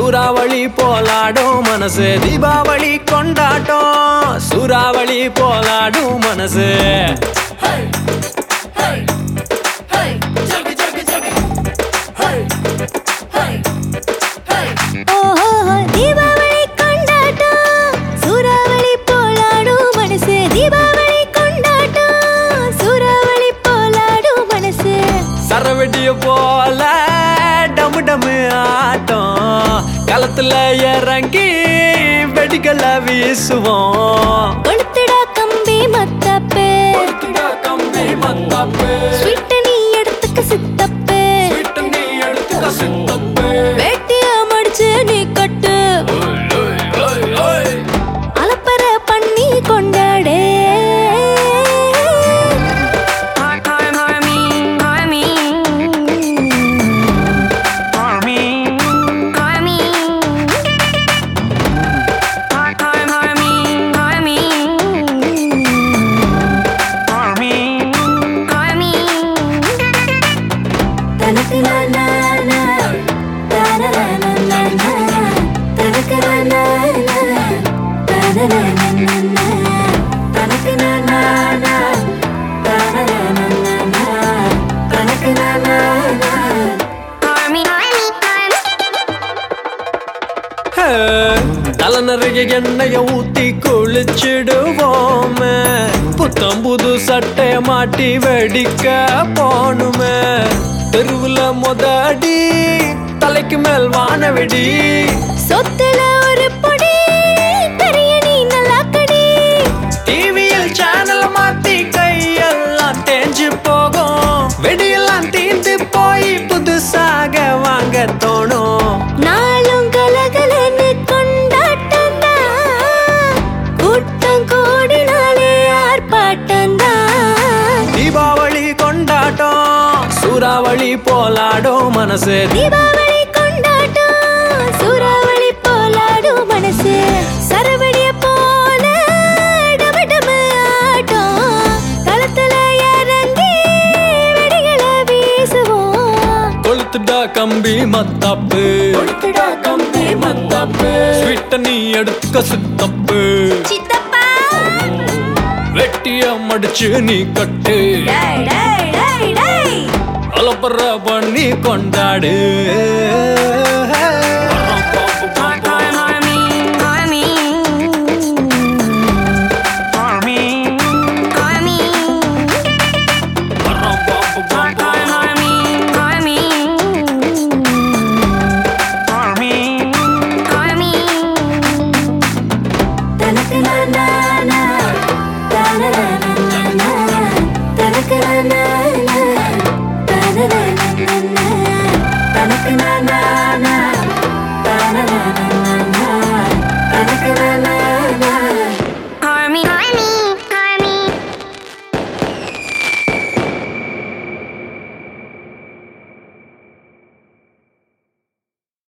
சூறாவளி போலாடும் மனசு தீபாவளி கொண்டாட்டம் சூறாவளி போலாடும் மனசு ஓஹோ தீபாவளி கொண்டாட்டம் சூறாவளி போலாடும் மனசு தீபாவளி கொண்டாட்டம் சூறாவளி போலாடும் மனசு சரவெடிய போல டமு டமு ஆட்டம் களத்துல இறங்கி வெடிக்கல வீசுவோம் கொளுத்துடா கம்பி மத்தப்பு கம்பி மத்தாப்பு ஸ்வீட் நீ எடுத்துக்க சித்தப்பு நீ எடுத்துக்க சித்தப்பு வேட்டிய மடிச்சு நீ கட்டு அலப்பற பண்ணி கொண்டாடே தனக்கு நான் நானா, தனனனனனனா, தனக்கு நான் நானா, தனனனனனனா, தனக்கு நான் நானா, தனனனனனா, தனக்கு நான் நானா. தல நிறைய எண்ணெய ஊத்தி குளிச்சிடுவோமே புத்தம் புது சட்டை மாட்டி வெடிக்க போணுமே தெருவுல மொதடி தலைக்கு மேல் வானவெடி சொத்துல ஒரு பொடி பெரிய நீ நல்லா கடி டிவியில் சேனல் மாத்தி கையெல்லாம் தேஞ்சு போகும் வெடியெல்லாம் தீந்து போய் புதுசாக வாங்க தோணும் நாளும் கலகலன்னு கொண்டாட்டம் கூட்டம் கூடினாலே ஆர்ப்பாட்டம் தீபாவளி கொண்டாட்டம் சூறாவளி போலாடும் மனசு தீபாவளி கொண்டாட்டம் சூறாவளி போலாடும் மனசு சரவடிய போல டமடம ஆட்டம் களத்துல இறங்கி வெடிகளை வீசுவோம் கொளுத்துடா கம்பி மத்தாப்பு கொடுத்துடா கம்பி மத்தாப்பு ஸ்வீட்ட நீ எடுக்க சுத்தப்பு சித்தப்பா வெட்டிய மடிச்சு நீ கட்டு டேய் டேய் டேய் டேய் அலப்பற பண்ணி கொண்டாடு தனக்கு நான் நானா, தனனனனனா, தனக்கு நான் நானா, தனனனனனா, தனக்கு நான் நானா,